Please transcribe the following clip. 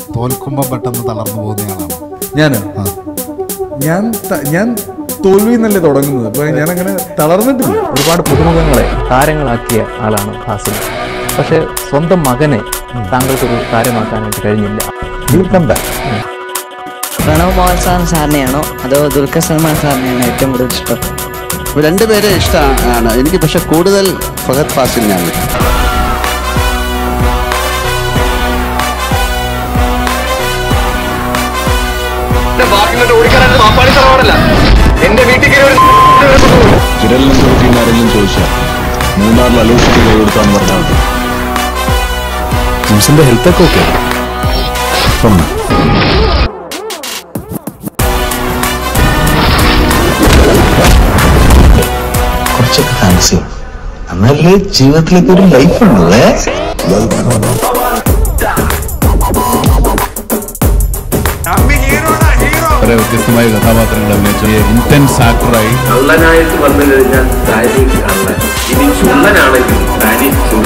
തോൽക്കുമ്പോൾ പെട്ടെന്ന് തളർന്നു പോകുന്നയാളാണ് ഞാന് ആ ഞാൻ ത- ഞാൻ തോൽവി എന്നല്ലേ തുടങ്ങുന്നത് അപ്പൊ ഞാൻ അങ്ങനെ തളർന്നിട്ടില്ല ഒരുപാട് പുതുമുഖങ്ങളെ താരങ്ങളാക്കിയ ആളാണ് ഹാസിൻ പക്ഷെ സ്വന്തം മകനെ താങ്കൾക്കൊരു താരമാക്കാനായിട്ട് കഴിഞ്ഞില്ല പ്രണവ് മോഹൻ സാർ സാറിനെയാണോ അതോ ദുൽഖർ സൽമാൻ സാറിനെയാണോ ഏറ്റവും കൂടുതൽ ഇഷ്ടം രണ്ടുപേരെ ഇഷ്ടമാണ് എനിക്ക് പക്ഷെ കൂടുതൽ ഫഹദ് ഫാസിലിനാണ് വിരലിനെ കുറിച്ച് ആരെങ്കിലും ചോദിച്ചാൽ മൂന്നാറിൽ അലോഷിക്ക് കൈ കൊടുത്താന്ന് പറഞ്ഞാൽ മതി ജിംസിന്റെ ഹെൽത്ത് ഒക്കെ ഓക്കെ കുറച്ചൊക്കെ ഫാൻസി എന്നാലേ ജീവിതത്തിലേക്ക് ഒരു ലൈഫ് ഉണ്ടല്ലേ വളരെ വ്യത്യസ്തമായ കഥാപാത്രങ്ങൾ അഭിനയിച്ച ഇന്റൻസ് ആക്ടറായി കള്ളനായിട്ട് വന്നു കഴിഞ്ഞാൽ ഡാനി കള്ളൻ ഇനി ചുള്ളനാണെങ്കിൽ ഡാനി ചുള്ളൻ